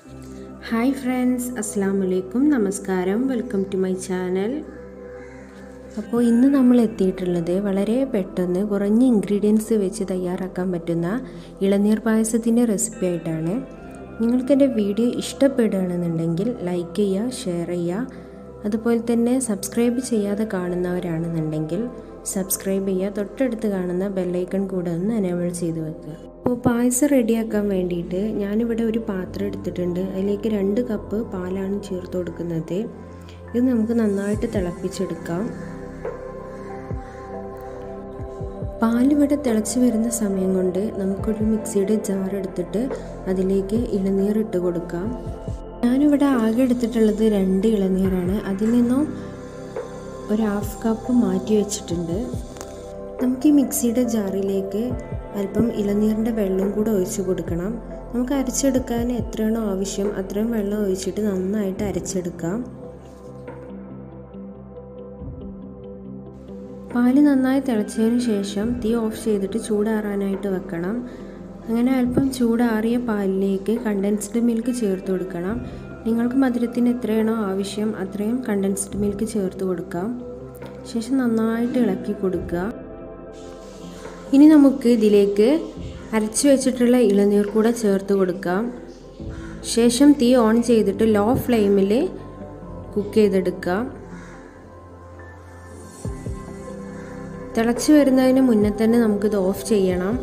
hi friends അസ്സാം വലൈക്കും നമസ്കാരം വെൽക്കം ടു മൈ ചാനൽ അപ്പോൾ ഇന്ന് നമ്മൾ എത്തിയിട്ടുള്ളത് വളരെ പെട്ടെന്ന് കുറഞ്ഞ ഇൻഗ്രീഡിയൻസ് വെച്ച് തയ്യാറാക്കാൻ പറ്റുന്ന ഇളനീർ പായസത്തിൻ്റെ റെസിപ്പി ആയിട്ടാണ് നിങ്ങൾക്ക് എൻ്റെ വീഡിയോ ഇഷ്ടപ്പെടുകയാണെന്നുണ്ടെങ്കിൽ ലൈക്ക് ചെയ്യുക ഷെയർ ചെയ്യുക അതുപോലെ തന്നെ സബ്സ്ക്രൈബ് ചെയ്യാതെ കാണുന്നവരാണെന്നുണ്ടെങ്കിൽ സബ്സ്ക്രൈബ് ചെയ്യുക തൊട്ടടുത്ത് കാണുന്ന ബെല്ലൈക്കൺ കൂടെ ഒന്ന് എനേബിൾ ചെയ്ത് വെക്കുക അപ്പോൾ പായസം റെഡിയാക്കാൻ വേണ്ടിയിട്ട് ഞാനിവിടെ ഒരു പാത്രം എടുത്തിട്ടുണ്ട് അതിലേക്ക് രണ്ട് കപ്പ് പാലാണ് ചേർത്ത് കൊടുക്കുന്നത് ഇത് നമുക്ക് നന്നായിട്ട് തിളപ്പിച്ചെടുക്കാം പാലിവിടെ തിളച്ച് വരുന്ന സമയം കൊണ്ട് നമുക്കൊരു മിക്സിയുടെ ജാർ എടുത്തിട്ട് അതിലേക്ക് ഇളനീർ ഇട്ട് കൊടുക്കാം ഞാനിവിടെ ആകെ എടുത്തിട്ടുള്ളത് രണ്ട് ഇളനീരാണ് അതിൽ നിന്നും ഒരു ഹാഫ് കപ്പ് മാറ്റി വെച്ചിട്ടുണ്ട് നമുക്ക് ഈ മിക്സിയുടെ ജാറിലേക്ക് അല്പം ഇളനീരിൻ്റെ വെള്ളം കൂടെ ഒഴിച്ചു കൊടുക്കണം നമുക്ക് അരച്ചെടുക്കാൻ എത്രയാണോ ആവശ്യം അത്രയും വെള്ളം ഒഴിച്ചിട്ട് നന്നായിട്ട് അരച്ചെടുക്കാം പാല് നന്നായി തിളച്ചതിന് ശേഷം തീ ഓഫ് ചെയ്തിട്ട് ചൂടാറാനായിട്ട് വെക്കണം അങ്ങനെ അല്പം ചൂടാറിയ പാലിലേക്ക് കണ്ടൻസ്ഡ് മിൽക്ക് ചേർത്ത് കൊടുക്കണം നിങ്ങൾക്ക് മധുരത്തിന് എത്രയാണോ ആവശ്യം അത്രയും കണ്ടൻസ്ഡ് മിൽക്ക് ചേർത്ത് കൊടുക്കാം ശേഷം നന്നായിട്ട് ഇളക്കി കൊടുക്കുക ഇനി നമുക്ക് ഇതിലേക്ക് അരച്ചു വെച്ചിട്ടുള്ള ഇളനീർ കൂടെ ചേർത്ത് കൊടുക്കാം ശേഷം തീ ഓൺ ചെയ്തിട്ട് ലോ ഫ്ലെയിമിൽ കുക്ക് ചെയ്തെടുക്കാം തിളച്ച് വരുന്നതിന് മുന്നേ തന്നെ നമുക്കിത് ഓഫ് ചെയ്യണം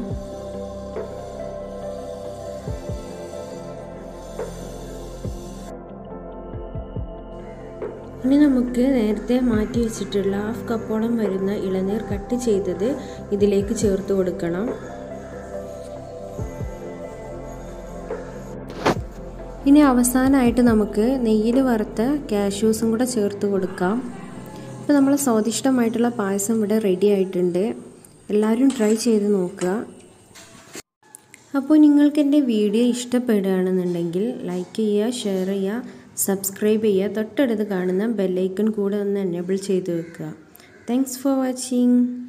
ഇനി നമുക്ക് നേരത്തെ മാറ്റി വെച്ചിട്ടുള്ള ഹാഫ് കപ്പോളം വരുന്ന ഇളനീർ കട്ട് ചെയ്തത് ഇതിലേക്ക് ചേർത്ത് കൊടുക്കണം ഇനി അവസാനമായിട്ട് നമുക്ക് നെയ്യിൽ വറുത്ത കാഷ്യൂസും കൂടെ ചേർത്ത് കൊടുക്കാം ഇപ്പോൾ നമ്മൾ സ്വാദിഷ്ടമായിട്ടുള്ള പായസം ഇവിടെ റെഡി ആയിട്ടുണ്ട് എല്ലാവരും ട്രൈ ചെയ്ത് നോക്കുക അപ്പോൾ നിങ്ങൾക്ക് എൻ്റെ വീഡിയോ ഇഷ്ടപ്പെടുകയാണെന്നുണ്ടെങ്കിൽ ലൈക്ക് ചെയ്യുക ഷെയർ ചെയ്യുക സബ്സ്ക്രൈബ് ചെയ്യുക തൊട്ടടുത്ത് കാണുന്ന ബെല്ലൈക്കൺ കൂടെ ഒന്ന് എനേബിൾ ചെയ്ത് വെക്കുക താങ്ക്സ് ഫോർ വാച്ചിങ്